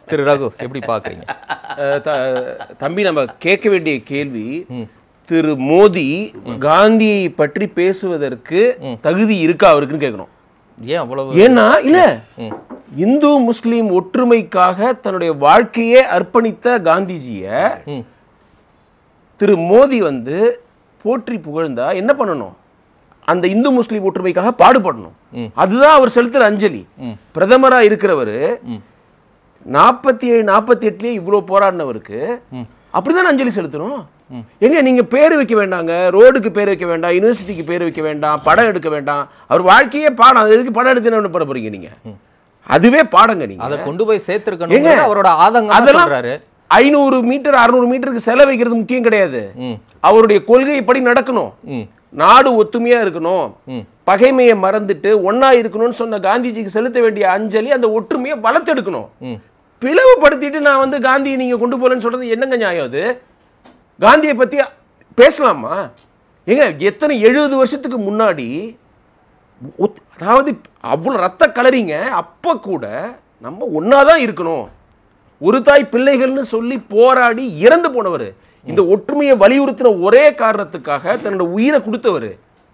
திரு ரகு எப்படி பாக்குறீங்க அஹ் த- தம்பி நம்ம கேட்க வேண்டிய கேள்வி திரு மோடி காந்தியை பற்றி பேசுவதற்கு தகுதி இருக்கா அவருக்குன்னு கேட்கணும் ஏன் அவ்வளவு ஏன்னா இல்ல இந்து முஸ்லீம் ஒற்றுமைக்காக தன்னுடைய வாழ்க்கையே அர்ப்பணித்த காந்திஜிய ம். திரு மோடி வந்து போற்றி புகழ்ந்தா என்ன பண்ணணும் அந்த இந்து முஸ்லீம் ஒற்றுமைக்காக பாடுபடணும் அதுதான் அவர் செலுத்துற அஞ்சலி பிரதமரா இருக்கிறவரு நாற்பத்தி ஏழு நாற்பத்தி எட்டுலயே இவ்வளவு போராடினவருக்கு அப்படிதான் அஞ்சலி செலுத்தணும் எங்க நீங்க பேர் வைக்க வேண்டாங்க ரோடுக்கு பேர் வைக்க வேண்டாம் யூனிவர்சிட்டிக்கு பேர் வைக்க வேண்டாம் படம் எடுக்க வேண்டாம் அவர் வாழ்க்கையே பாடம் அது எதுக்கு படம் எடுத்து என்ன பண்ண போறீங்க நீங்க அதுவே பாடங்க நீங்க அதை கொண்டு போய் சேர்த்திருக்கணும் அவரோட ஆதங்கம் அதெல்லாம் சொல்றாரு ஐநூறு மீட்டர் அறுநூறு மீட்டருக்கு செலவு வைக்கிறது முக்கியம் கிடையாது ம். அவருடைய கொள்கைப்படி நடக்கணும் ம். நாடு ஒத்துமையா இருக்கணும் ம். பகைமையை மறந்துட்டு ஒண்ணா இருக்கணும்னு சொன்ன காந்திஜிக்கு செலுத்த வேண்டிய அஞ்சலி அந்த ஒற்றுமையை வளர்த்தெடுக்கணும் ம். பிளவுபடுத்திட்டு நான் வந்து காந்தியை நீங்க கொண்டு போலன்னு சொல்றது என்னங்க நியாயம் அது காந்தியை பத்தி பேசலாமா ஏங்க எத்தனை எழுபது வருஷத்துக்கு முன்னாடி ஒத்- அதாவது அவ்வளோ ரத்த கலரிங்க அப்போ கூட நம்ம ஒன்றா தான் இருக்கணும் ஒரு தாய் பிள்ளைகள்னு சொல்லி போராடி இறந்து போனவர் இந்த ஒற்றுமையை வலியுறுத்தின ஒரே காரணத்துக்காக தன்னோட உயிரை கொடுத்தவர்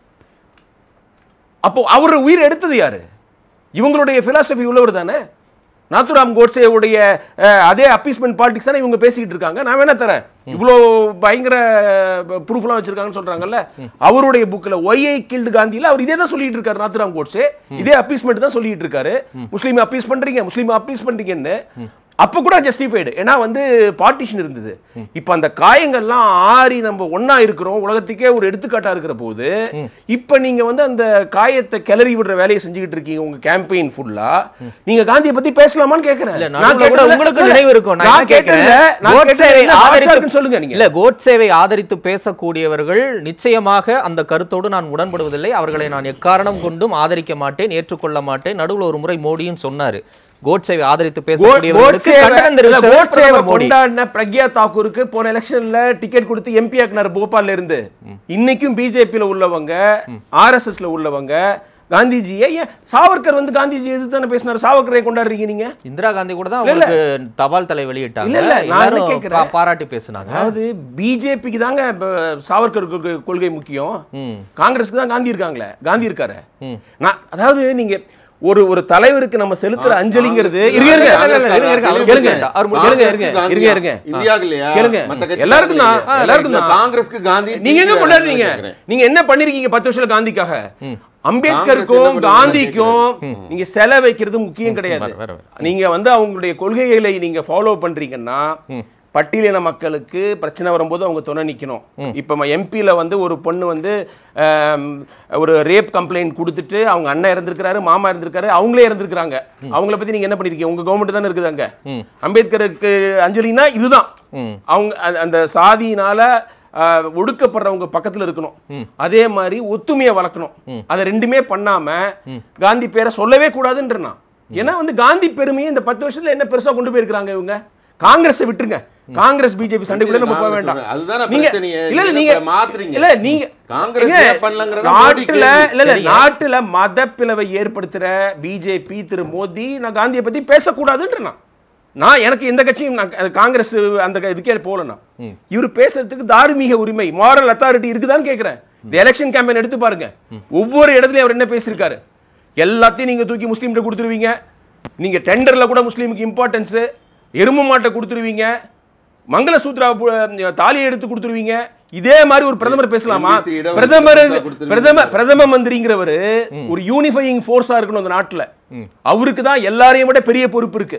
அப்போ அவர் உயிரை எடுத்தது யாரு இவங்களுடைய பிலாசபி உள்ளவர் தானே நாத்துராம் கோட்சேவுடைய அஹ், அதே அப்பீஸ்மெண்ட் பாலிடிக்ஸ் தானே இவங்க பேசிக்கிட்டு இருக்காங்க நான் வேணா தரேன் இவ்வளோ பயங்கர ப்ரூஃப்லாம் வச்சிருக்காங்கன்னு சொல்றாங்கல்ல அவருடைய புக்கில் ஒய்ஐ கில்டு காந்தியில் அவர் இதே தான் சொல்லிட்டு இருக்காரு நாத்துராம் கோட்ஸே இதே அப்பீஸ்மெண்ட் தான் சொல்லிட்டு இருக்காரு முஸ்லீம் அப்பீஸ் பண்றீங்க முஸ்லீம் அப்பீஸ் பண்றீங்கன்னு அப்ப கூட ஜஸ்டிஃபைடு ஏன்னா வந்து பார்ட்டிஷன் இருந்தது இப்ப அந்த காயங்கள்லாம் ஆறி நம்ம ஒண்ணா இருக்கிறோம் உலகத்துக்கே ஒரு எடுத்துக்காட்டா இருக்கிற போது இப்ப நீங்க வந்து அந்த காயத்தை கிளறி விடுற வேலையை செஞ்சுக்கிட்டு இருக்கீங்க உங்க கேம்பெயின் ஃபுல்லா நீங்க காந்தியை பத்தி பேசலாமான்னு கேக்குறேன் இல்ல நான் நடுவுல கூட கேட்டதுல- உங்களுக்கு இல்ல, நினைவு இருக்கும் நான் நான் என்ன கேட்கிறேன் கேட்டதுல- நான் கோட்சேவை கேட்டதுல பாஷா ஆதரித்து இருக்குன்னு சொல்லுங்க நீங்க இல்ல கோட்சேவை ஆதரித்து பேசக்கூடியவர்கள் நிச்சயமாக அந்த கருத்தோடு நான் உடன்படுவதில்லை அவர்களை நான் எக்காரணம் கொண்டும் ஆதரிக்க மாட்டேன் ஏற்றுக்கொள்ள மாட்டேன் நடுவுல ஒரு முறை மோடியும் சொன்னாரு கோட்சேவை ஆதரித்து பேசக்கூடியவர்களுக்கு கோட்சேவை- கண்டனம் இல்ல, தெரிவிச்சவர் கோட்சேவை பிரதமர் மோடி கொண்டாடின பிரக்யா தாக்கூருக்கு போன எலெக்ஷன்ல டிக்கெட் கொடுத்து எம்பி ஆக்கினார் போபால்ல இருந்து இன்னைக்கும் பிஜேபியில உள்ளவங்க ஆர்எஸ்எஸ்ல உள்ளவங்க காந்திஜியை ஏன் சாவர்கர் வந்து காந்திஜி எதிர்த்து தானே பேசினார் சாவர்கரை கொண்டாடுறீங்க நீங்க இந்திரா காந்தி கூட தான் அவங்களுக்கு தபால் தலை வெளியிட்டாங்க இல்ல, இல்ல, நான் என்ன எல்லாரும் கேட்கிறேன்? பா- பாராட்டி பேசுனாங்க அதாவது பிஜேபிக்கு தாங்க இப்ப சாவர்கர் கொள்கை- கொள்கை முக்கியம் ம். காங்கிரஸ்க்கு தான் காந்தி இருக்காங்களே காந்தி இருக்காரு ம். நான் அதாவது நீங்க ஒரு ஒரு தலைவருக்கு நம்ம செலுத்துற அஞ்சலிங்கிறது இருங்க இருங்க இல்ல, இல்ல, இருங்க, இருங்க, அவர் இருங்க முடிச்சிட்டார். அவர் இருங்க முடிச்சிட்டார். இருங்க காங்கிரஸ்க்கு இருங்க காந்தியா? இருங்க இந்தியாவுக்கு இல்லையா கேளுங்க. மத்த கட்சி எல்லாருக்கும் தான், இல்லையா? எல்லாருக்கும் இல்ல, தான். காங்கிரஸ்க்கு காந்தி நீங்க எங்க TDP கொண்டாடுறீங்க கேக்குறேன். நீங்க என்ன பண்ணிருக்கீங்க பத்து வருஷத்துல காந்திக்காக காங்கிரஸ் அம்பேத்கருக்கும் என்ன காந்திக்கும் நீங்க செல வைக்கிறது முக்கியம் கிடையாது வேற, வேற, நீங்க வந்து அவங்களுடைய கொள்கைகளை நீங்க ஃபாலோ பண்றீங்கன்னா பட்டியலின மக்களுக்கு பிரச்சனை வரும்போது அவங்க துணை நிக்கணும் இப்ப எம்பியில் வந்து ஒரு பொண்ணு வந்து ஆம், ஒரு ரேப் கம்ப்ளைண்ட் கொடுத்துட்டு அவங்க அண்ணன் இருந்திருக்காரு மாமா இருந்திருக்காரு அவங்களே இருந்திருக்காங்க அவங்கள பத்தி நீங்க என்ன பண்ணிருக்கீங்க உங்க கவர்மெண்ட் தானே இருக்குது அங்க அம்பேத்கருக்கு அஞ்சலினா இதுதான் ம். அவங்க அந்த- அந்த சாதியினால ஆஹ், ஒடுக்கப்படுறவங்க பக்கத்துல இருக்கணும் அதே மாதிரி ஒத்துமையை வளர்க்கணும் அதை ரெண்டுமே பண்ணாம காந்தி பேரை சொல்லவே கூடாதுன்றனா ஏன்னா வந்து காந்தி பெருமையை இந்த பத்து வருஷத்துல என்ன பெருசா கொண்டு போயிருக்காங்க இவங்க காங்கிரஸை விட்டுருங்க காங்கிரஸ் பிஜேபி சண்டைக்குள்ள நம்ம போக நான் வேண்டாம் சொல்றேன். அதுதானே நீங்க பிரச்சனையே. இல்ல இல்ல நீங்க நீங்க இப்ப மாத்துறீங்க. இல்ல நீங்க காங்கிரஸ் ஏங்க, ஏன் பண்ணலங்கிறத மோடி நாட்டுல கேள்வி. இல்ல இல்ல சரிங்க. நாட்டுல மத பிளவை ஏற்படுத்துற பிஜேபி திரு மோடி நான் காந்தியை பத்தி பேசக்கூடாதுன்றனா நான் எனக்கு எந்த கட்சியும் நான் அது காங்கிரஸ் அந்த க- இதுக்கே போகலண்ணா இவர் பேசுறதுக்கு தார்மீக உரிமை மாரல் அத்தாரிட்டி இருக்குதான்னு கேக்குறேன் இந்த எலெக்ஷன் கேம்பெயின் எடுத்து பாருங்க ஒவ்வொரு இடத்துலயும் அவர் என்ன பேசியிருக்காரு எல்லாத்தையும் நீங்க தூக்கி முஸ்லீம்கிட்ட கொடுத்துருவீங்க நீங்க டெண்டர்ல கூட முஸ்லீமுக்கு இம்பார்ட்டன்ஸ் எரும மாட்டை கொடுத்துருவீங்க மங்களசூத்ரா பு- தாலியை எடுத்து கொடுத்துருவீங்க இதே மாதிரி ஒரு பிரதமர் பேசலாமா NBC இடம் பிரதமர் கொடுத்துருவீங்க. பிரதமர் பிரதம மந்திரிங்கிறவர் ஒரு யூனிஃபையிங் ஃபோர்ஸா இருக்கணும் அந்த நாட்டுல அவருக்கு தான் எல்லாரையும் விட பெரிய பொறுப்பு இருக்கு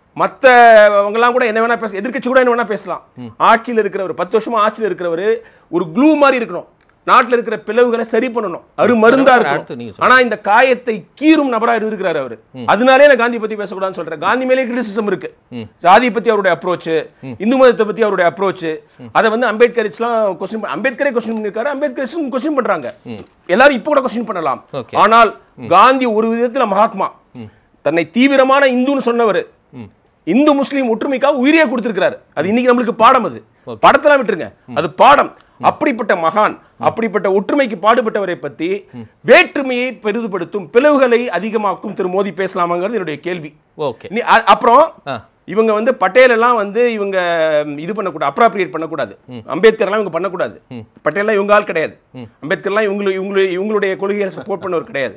மத்தவங்கலாம் கூட என்ன வேணா பேச எதிர்க்கட்சி கூட என்ன வேணா பேசலாம் ஆட்சியில் இருக்கிறவர் பத்து வருஷமா ஆட்சியில் இருக்கிறவர் ஒரு க்ளூ மாதிரி இருக்கணும் நாட்டுல இருக்கிற பிளவுகளை சரி பண்ணணும் அரு மருந்தா அடுத்து நீங்க இருக்கணும் ஆனா இந்த காயத்தை கீறும் நபரா இருந்திருக்கிறாரு அவரு அதனாலே நான் காந்தி பத்தி பேசக்கூடாதுன்னு சொல்றேன் காந்தி மேலே கிரிட்டிசிசம் இருக்கு ஜாதி பத்தி அவருடைய அப்ரோச் இந்து மதத்தை பத்தி அவருடைய அப்ரோச் அதை வந்து அம்பேத்கரிச்லாம் கொஸ்டின் அம்பேத்கரே கொஸ்டின் பண்ணிருக்காரு அம்பேத்கரிச்சும் கொஸ்டின் பண்றாங்க எல்லாரும் இப்போ கூட கொஸ்டின் பண்ணலாம் Okay. ஆனால் காந்தி ஒரு விதத்துல மகாத்மா தன்னை தீவிரமான இந்துன்னு சொன்னவர் இந்து முஸ்லீம் ஒற்றுமைக்காக உயிரியே கொடுத்திருக்கிறாரு அது இன்னைக்கு நம்மளுக்கு பாடம் அது படத்தெல்லாம் விட்டுருங்க அது பாடம் அப்படிப்பட்ட மகான் அப்படிப்பட்ட ஒற்றுமைக்கு பாடுபட்டவரை பத்தி வேற்றுமையை பெரிதுபடுத்தும் பிளவுகளை அதிகமாக்கும் திரு மோடி பேசலாமாங்கிறது என்னுடைய கேள்வி ஓகே நீ அ- அப்புறம் ஆ. இவங்க வந்து பட்டேல் எல்லாம் வந்து இவங்க ம், இது பண்ணக்கூடாது அப்ராப்ரியேட் பண்ணக்கூடாது அம்பேத்கர் எல்லாம் இவங்க பண்ணக்கூடாது பட்டேல்லாம் இவங்க ஆள் கிடையாது அம்பேத்கர்லாம் இவங்க இவங்க இவங்களுடைய கொள்கையை சப்போர்ட் பண்ணவர் கிடையாது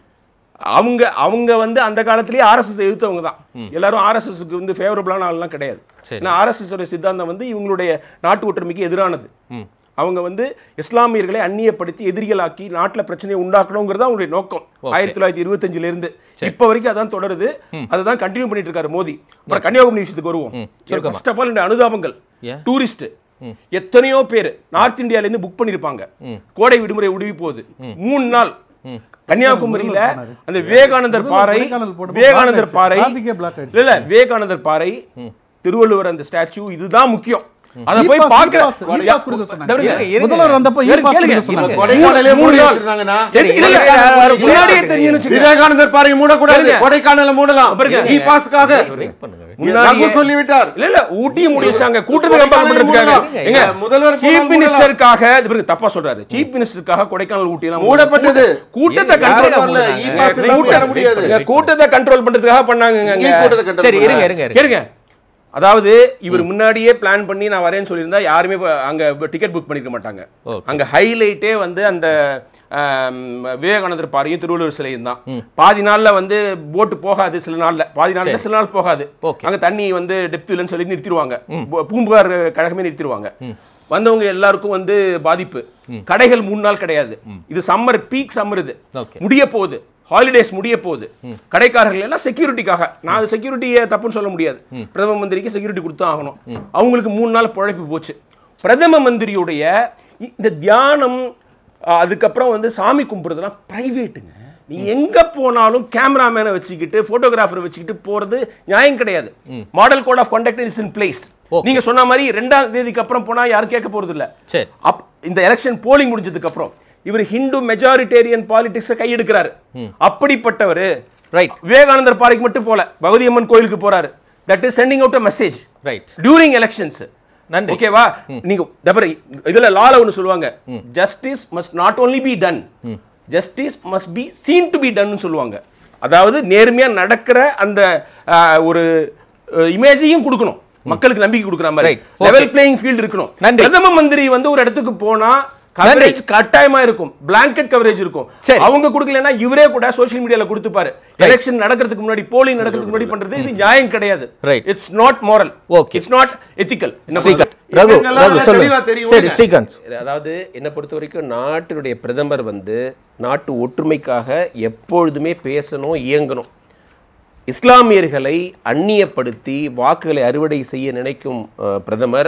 அவங்க அவங்க வந்து அந்த காலத்திலேயே ஆர்எஸ்எஸ் எதிர்த்தவங்க தான் எல்லாரும் ஆர்எஸ்எஸ்க்கு வந்து ஃபேவரபிளான ஆள்லாம் கிடையாது சரி. ஏன்னா ஆர்எஸ்எஸ் சித்தாந்தம் வந்து இவங்களுடைய நாட்டு ஒற்றுமைக்கு எதிரானது அவங்க வந்து இஸ்லாமியர்களை அந்நியப்படுத்தி எதிரிகளாக்கி நாட்டில் பிரச்சனையை உண்டாக்கணுங்கிறது அவங்களுடைய நோக்கம் ஆயிரத்தி தொள்ளாயிரத்தி இருபத்தஞ்சுல இருந்து இப்ப வரைக்கும் அதான் தொடருது அதுதான் கண்டினியூ பண்ணிட்டு இருக்காரு மோடி அப்புறம் கன்னியாகுமரி விஷயத்துக்கு வருவோம் ஃபர்ஸ்ட் ஆஃப் ஆல் இந்த அனுதாபங்கள் ஏன்? டூரிஸ்ட் எத்தனையோ பேர் நார்த் இந்தியால இருந்து புக் பண்ணிருப்பாங்க கோடை விடுமுறை உடுவி போகுது மூணு நாள் கன்னியாகுமரியில அந்த விவேகானந்தர் பாறை கொடைக்கானல் போட்டப்போ விவேகானந்தர் block பாறை ஆயிடுச்சு. Traffic ஏ block ஆயிடுச்சு. இல்ல இல்ல விவேகானந்தர் பாறை திருவள்ளுவர் அந்த ஸ்டாச்சு இதுதான் முக்கியம் அத போய் E-pass, பாக்குற E-pass, E-pass கொடுக்க சொன்னாங்க. இருங்க, இருங்க. முதல்வர் வந்தப்போ இருங்க, E-pass கேளுங்க. கொடுக்க சொன்னாங்க. கொடைக்கானலே மூணு மூடி நாள். வச்சிருந்தாங்கன்னா சரி, இல்ல, இல்ல, இருங்க, அது யாரும் முன்னாடியே பேசுறது தெரியும்னு வச்சுக்கோங்க. விவேகானந்தர் பாறை மூடக்கூடாது இருங்க. கொடைக்கானல மூடலாம் பாருங்க. இ பாஸ்க்காக வெயிட் பண்ணுங்க முன்னாடியே- ரகு சொல்லிவிட்டார் இல்ல இல்ல ஊட்டியும் மூடி வச்சாங்க கூட்டத்தை கம்பேர் பண்றதுக்காக மூடலாம். எங்க முதல்வர் சீஃப் போனால் மினிஸ்டருக்காக இது பாருங்க தப்பா சொல்றாரு சீஃப் மினிஸ்டருக்காக கொடைக்கானல் ஊட்டி எல்லாம் மூடப்பட்டது. கூட்டத்தை யாரு கண்ட்ரோல் வரல, மூடுனாங்க? E-pass எல்லாம் கூட்டம் வர முடியாது. இங்க கூட்டத்தை கண்ட்ரோல் பண்றதுக்காக பண்ணாங்க இங்கே கூட்டத்தை control சரி இருங்க பண்ணாங்க. இருங்க இருங்க கேளுங்க அதாவது இவர் முன்னாடியே பிளான் பண்ணி நான் வரேன்னு சொல்லியிருந்தா யாருமே இப்ப அங்க டிக்கெட் புக் பண்ணிருக்க மாட்டாங்க Okay. அங்க ஹைலைட்டே வந்து அந்த ஆம், விவேகானந்தர் பாறையும் திருவள்ளுவர் சிலையும் தான் பாதி நாள்ல வந்து போட்டு போகாது சில நாள்ல பாதி நாள்ல சில நாள் போகாது Okay. அங்க தண்ணி வந்து டெப்த் இல்லைன்னு சொல்லி நிறுத்திடுவாங்க பூ- பூம்புகார் கழகமே நிறுத்திடுவாங்க வந்தவங்க எல்லாருக்கும் வந்து பாதிப்பு கடைகள் மூணு நாள் கிடையாது இது சம்மர் பீக் சம்மர் இது Okay. முடிய போகுது ஹாலிடேஸ் முடிய போகுது கடைக்காரர்கள் எல்லாம் செக்யூரிட்டிக்காக நான் அது செக்யூரிட்டியை தப்புன்னு சொல்ல முடியாது பிரதம மந்திரிக்கு செக்யூரிட்டி கொடுத்து ஆகணும் அவங்களுக்கு மூணு நாள் பழைப்பு போச்சு பிரதம மந்திரியுடைய இ- இந்த தியானம் அஹ், அதுக்கப்புறம் வந்து சாமி கும்பிட்றதுலாம் ப்ரைவேட்டுங்க நீ எங்க போனாலும் கேமராமேனை வச்சுக்கிட்டு போட்டோகிராஃபரை வச்சுக்கிட்டு போறது நியாயம் கிடையாது model code of conduct is in place நீங்க சொன்ன மாதிரி ரெண்டாம் தேதிக்கு அப்புறம் போனா யாரும் கேட்க போறது இல்ல சரி அப் இந்த எலெக்ஷன் போலிங் முடிஞ்சதுக்கு அப்புறம் இவர் ஹிந்து மெஜாரிட்டேரியன் பாலிடிக்ஸை கையெடுக்கிறாரு அப்படிப்பட்டவர் ரைட் விவேகானந்தர் பாறைக்கு மட்டும் போல பகவதி அம்மன் கோயிலுக்கு போறாரு that is sending out a message right during elections நன்றி. ஓகேவா நீங்க தபரை இதுல லால ஒன்னு சொல்லுவாங்க justice must not only be done justice must be seen to be done சொல்லுவாங்க அதாவது நேர்மையா நடக்கிற அந்த ஆஹ், ஒரு இமேஜையும் கொடுக்கணும் மக்களுக்கு நம்பிக்கை கொடுக்குற மாதிரி Right. Okay. Level playing field இருக்கணும் நன்றி. பிரதம மந்திரி வந்து ஒரு இடத்துக்கு போனா கவரேஜ் கட்டாயமா இருக்கும் பிளாங்கெட் கவரேஜ் இருக்கும் சரி. அவங்க கொடுக்கலன்னா இவரே கூட சோஷியல் மீடியால கொடுத்துப்பாரு எலெக்ஷன் நடக்கிறதுக்கு முன்னாடி போலிங் நடக்கிறதுக்கு முன்னாடி பண்றது இது நியாயம் கிடையாது Right. It's not moral Okay. It's not ethical என்ன ஸ்ரீகாந்த் ரகு எங்கெங்கெல்லாம் ரகு நல்லா சொல்லு தெளிவா தெரியும் சரி விடுங்க. ஸ்ரீகாந்த் அதாவது என்னை பொறுத்த வரைக்கும் நாட்டினுடைய பிரதமர் வந்து நாட்டு ஒற்றுமைக்காக எப்பொழுதுமே பேசணும் இயங்கணும் இஸ்லாமியர்களை அந்நியப்படுத்தி வாக்குகளை அறுவடை செய்ய நினைக்கும் அஹ், பிரதமர்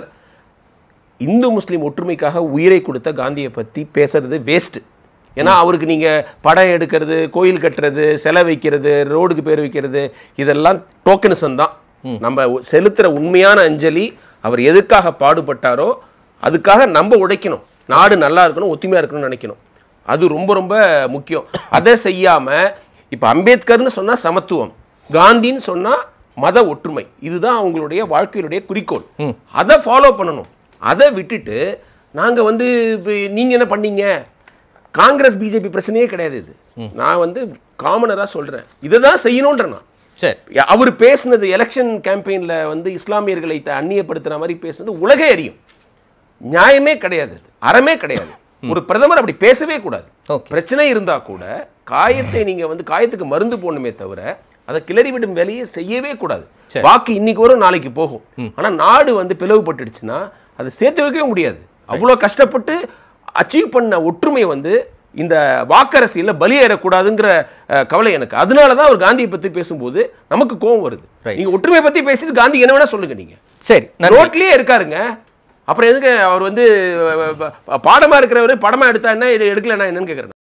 இந்து முஸ்லீம் ஒற்றுமைக்காக உயிரை கொடுத்த காந்தியை பற்றி பேசுறது வேஸ்ட் ஏன்னா அவருக்கு நீங்க படம் எடுக்கிறது கோயில் கட்டுறது சிலை வைக்கிறது ரோடுக்கு பேர் வைக்கிறது இதெல்லாம் டோக்கனிசம் தான் நம்ம ஒ- செலுத்துற உண்மையான அஞ்சலி அவர் எதுக்காக பாடுபட்டாரோ அதுக்காக நம்ம உடைக்கணும் நாடு நல்லா இருக்கணும் ஒத்துமையா இருக்கணும்னு நினைக்கணும் அது ரொம்ப ரொம்ப முக்கியம் அதை செய்யாம இப்ப அம்பேத்கர்னு சொன்னா சமத்துவம் காந்தின்னு சொன்னா மத ஒற்றுமை இதுதான் அவங்களுடைய வாழ்க்கையினுடைய குறிக்கோள் அதை ஃபாலோ பண்ணணும் அதை விட்டுட்டு நாங்க வந்து இப்ப நீங்க என்ன பண்ணீங்க காங்கிரஸ் பிஜேபி பிரச்சனையே கிடையாது இது நான் வந்து காமனரா சொல்றேன் இதை தான் செய்யணுன்ற நான் சரி அவர் பேசுனது எலெக்ஷன் கேம்பெயின்ல வந்து இஸ்லாமியர்களை த- அந்நியப்படுத்துற மாதிரி பேசுனது உலகே அறியும் நியாயமே கிடையாது அது. அறமே கிடையாது ஒரு பிரதமர் அப்படி பேசவே கூடாது Okay. பிரச்சனை இருந்தா கூட காயத்தை நீங்க வந்து காயத்துக்கு மருந்து போடணுமே தவிர அதை கிளறி விடும் வேலையை செய்யவே கூடாது சரி. வாக்கு இன்னைக்கு வரும் நாளைக்கு போகும் ஆனா நாடு வந்து பிளவுபட்டுடுச்சுன்னா அதை சேர்த்து வைக்கவே முடியாது அவ்வளோ கஷ்டப்பட்டு அச்சீவ் பண்ண ஒற்றுமை வந்து இந்த வாக்கரசியல்ல பலியேறக்கூடாதுங்கிற அஹ், கவலை எனக்கு அதனால தான் அவர் காந்தியை பத்தி பேசும்போது நமக்கு கோவம் வருது Right. நீங்க ஒற்றுமை பத்தி பேசிட்டு காந்தி என்ன வேணா சொல்லுங்க நீங்க சரி நன்றி ரோட்லயே இருக்காருங்க அப்புறம் எதுக்கு அவர் வந்து அஹ், பாடமா இருக்கிறவர் படமா எடுத்தா என்ன எடுக்கலன்னா என்னன்னு கேக்குறேன்